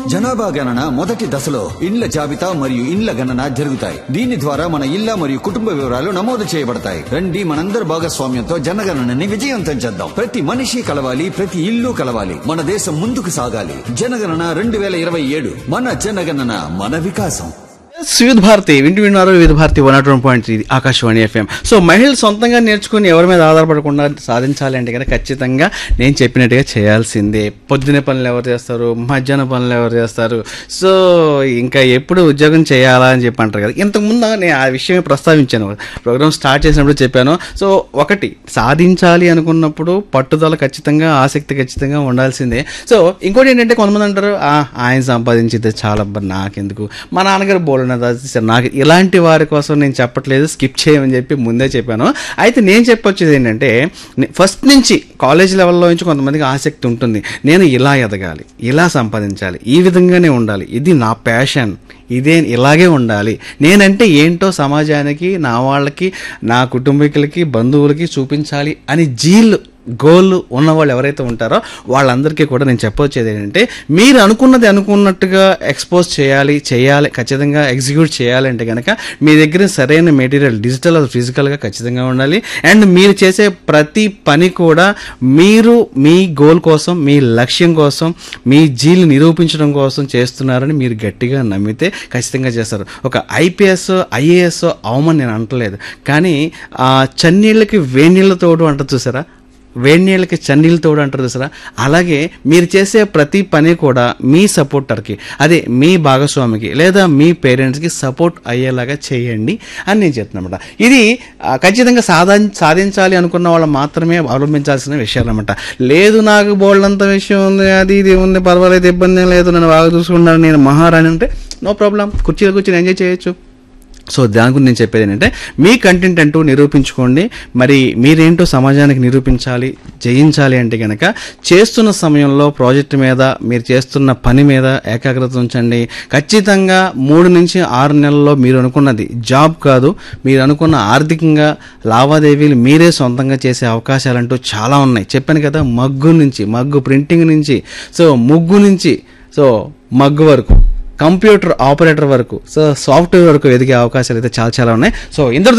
జనాభా గణన మొదటి దశలో ఇండ్ల జాబితా మరియు ఇండ్ల గణన జరుగుతాయి దీని ద్వారా మన ఇళ్ల మరియు కుటుంబ వివరాలు నమోదు చేయబడతాయి రండి మనందరి భాగస్వామ్యంతో జనగణనని విజయవంతం చేద్దాం ప్రతి మనిషి కలవాలి ప్రతి ఇల్లు కలవాలి మన దేశం ముందుకు సాగాలి జనగణన రెండు వేల ఇరవై ఏడు మన జనగణన మన వికాసం వివిధ భారతి వింటూ విన్నారు Vividh Bharati one not one point three Akashvani FM so మహిళలు సొంతంగా నేర్చుకుని ఎవరి మీద ఆధారపడకుండా సాధించాలి అంటే కనుక ఖచ్చితంగా నేను చెప్పినట్టుగా చేయాల్సిందే పొద్దున పనులు ఎవరు చేస్తారు మధ్యాహ్న పనులు ఎవరు చేస్తారు సో ఇంకా ఎప్పుడు ఉద్యోగం చేయాలా అని చెప్పి అంటారు కదా ఇంతకుముందు నేను ఆ విషయం ప్రస్తావించాను ప్రోగ్రామ్ స్టార్ట్ చేసినప్పుడు చెప్పాను సో ఒకటి సాధించాలి అనుకున్నప్పుడు పట్టుదల ఖచ్చితంగా ఆసక్తి ఖచ్చితంగా ఉండాల్సిందే సో ఇంకోటి ఏంటంటే కొంతమంది అంటారు "ఆ, ఆయన సంపాదించితే చాలా అబ్బా, నాకెందుకు మా నాన్నగారు బోల్డ్ సార్ నాకు ఇలాంటి వారి కోసం నేను చెప్పట్లేదు స్కిప్ చేయమని చెప్పి ముందే చెప్పాను అయితే నేను చెప్పొచ్చేది ఏంటంటే నే- ఫస్ట్ నుంచి కాలేజ్ లెవెల్లో నుంచి కొంతమందికి ఆసక్తి ఉంటుంది నేను ఇలా ఎదగాలి ఇలా సంపాదించాలి ఈ విధంగానే ఉండాలి ఇది నా ప్యాషన్ ఇదే ఇలాగే ఉండాలి నేనంటే ఏంటో సమాజానికి నా వాళ్ళకి నా కుటుంబీకులకి బంధువులకి చూపించాలి అని జీల్ గోల్ ఉన్నవాళ్ళు ఎవరైతే ఉంటారో వాళ్ళందరికీ కూడా నేను చెప్పొచ్చేది ఏంటంటే మీరు అనుకున్నది అనుకున్నట్టుగా ఎక్స్పోజ్ చేయాలి చేయాలి ఖచ్చితంగా ఎగ్జిక్యూట్ చేయాలంటే కనుక మీ దగ్గర సరైన మెటీరియల్ డిజిటల్ ఫిజికల్గా ఖచ్చితంగా ఉండాలి అండ్ మీరు చేసే ప్రతి పని కూడా మీరు మీ గోల్ కోసం మీ లక్ష్యం కోసం మీ జీలు నిరూపించడం కోసం చేస్తున్నారని మీరు గట్టిగా నమ్మితే ఖచ్చితంగా చేస్తారు ఒక ఐపీఎస్ ఐఏఎస్ అవమని నేను అంటలేదు కానీ ఆ చన్నీళ్ళకి వేణీళ్ళ తోడు అంట చూసారా వేడి నీళ్ళకి చన్నీళ్ళు తోడు అంటారు చూసారా అలాగే మీరు చేసే ప్రతి పని కూడా మీ సపోర్టర్కి అదే మీ భాగస్వామికి లేదా మీ పేరెంట్స్కి సపోర్ట్ అయ్యేలాగా చేయండి అని నేను చెప్తున్నాను అనమాట ఇది ఆ, ఖచ్చితంగా సాధా సాధించాలి అనుకున్న వాళ్ళు మాత్రమే అవలంబించాల్సిన విషయాలు అనమాట లేదు నాకు బోల్డంత విషయం ఉంది అది ఇది ఉంది పర్వాలేదు ఇబ్బంది ఏం లేదు నన్ను బాగా చూసుకున్నాను నేను మహారాణి అంటే నో ప్రాబ్లం కుర్చీలో కూర్చొని ఎంజాయ్ చేయొచ్చు సో దాని గురించి నేను చెప్పేది ఏంటంటే మీ కంటెంట్ అంటూ నిరూపించుకోండి మరి మీరేంటో సమాజానికి నిరూపించాలి జయించాలి అంటే కనుక చేస్తున్న సమయంలో ప్రాజెక్ట్ మీద మీరు చేస్తున్న పని మీద ఏకాగ్రత ఉంచండి ఖచ్చితంగా మూడు నుంచి ఆరు నెలల్లో మీరు అనుకున్నది జాబ్ కాదు మీరు అనుకున్న ఆర్థికంగా లావాదేవీలు మీరే సొంతంగా చేసే అవకాశాలంటూ చాలా ఉన్నాయి చెప్పాను కదా మగ్గు నుంచి మగ్గు ప్రింటింగ్ నుంచి సో ముగ్గు నుంచి సో మగ్గు వరకు కంప్యూటర్ ఆపరేటర్ వరకు సో సాఫ్ట్వేర్ వరకు ఎదిగే అవకాశాలు అయితే చాలా చాలా ఉన్నాయి సో ఇందరితో